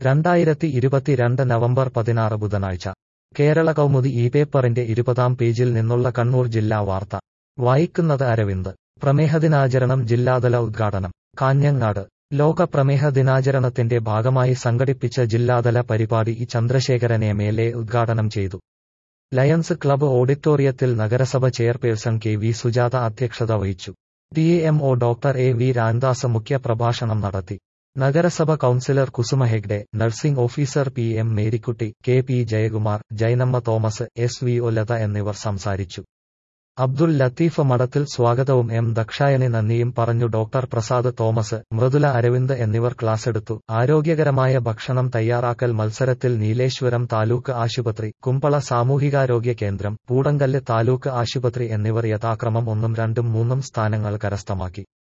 രണ്ടായിരത്തി ഇരുപത്തിരണ്ട് നവംബർ പതിനാറ് ബുധനാഴ്ച കേരള കൗമുദി ഈ പേപ്പറിന്റെ ഇരുപതാം പേജിൽ നിന്നുള്ള കണ്ണൂർ ജില്ലാ വാർത്ത വായിക്കുന്നത് അരവിന്ദ് പ്രമേഹദിനാചരണം ജില്ലാതല ഉദ്ഘാടനം കാഞ്ഞങ്ങാട് ലോക പ്രമേഹ ദിനാചരണത്തിന്റെ ഭാഗമായി സംഘടിപ്പിച്ച ജില്ലാതല പരിപാടി E Chandrasekharan M L A ഉദ്ഘാടനം ചെയ്തു ലയൺസ് ക്ലബ്ബ് ഓഡിറ്റോറിയത്തിൽ നഗരസഭ ചെയർപേഴ്സൺ കെ വി സുജാത അധ്യക്ഷത വഹിച്ചു D M O doctor A V Ramdas മുഖ്യ പ്രഭാഷണം നടത്തി നഗരസഭ councillor Kusuma Hegde nursing officer P M Marykutty K P Jayakumar Jainamma Thomas S V Olatha എന്നിവർ സംസാരിച്ചു അബ്ദുൽ ലത്തീഫ് മഠത്തിൽ സ്വാഗതവും എം ദക്ഷായനി നന്ദിയും പറഞ്ഞു ഡോക്ടർ പ്രസാദ് തോമസ് മൃദുല അരവിന്ദ് എന്നിവർ ക്ലാസെടുത്തു ആരോഗ്യകരമായ ഭക്ഷണം തയ്യാറാക്കൽ മത്സരത്തിൽ നീലേശ്വരം താലൂക്ക് ആശുപത്രി കുമ്പള സാമൂഹികാരോഗ്യ കേന്ദ്രം പൂടങ്കല്ല് താലൂക്ക് ആശുപത്രി എന്നിവർ യഥാക്രമം ഒന്നും രണ്ടും മൂന്നും സ്ഥാനങ്ങൾ കരസ്ഥമാക്കി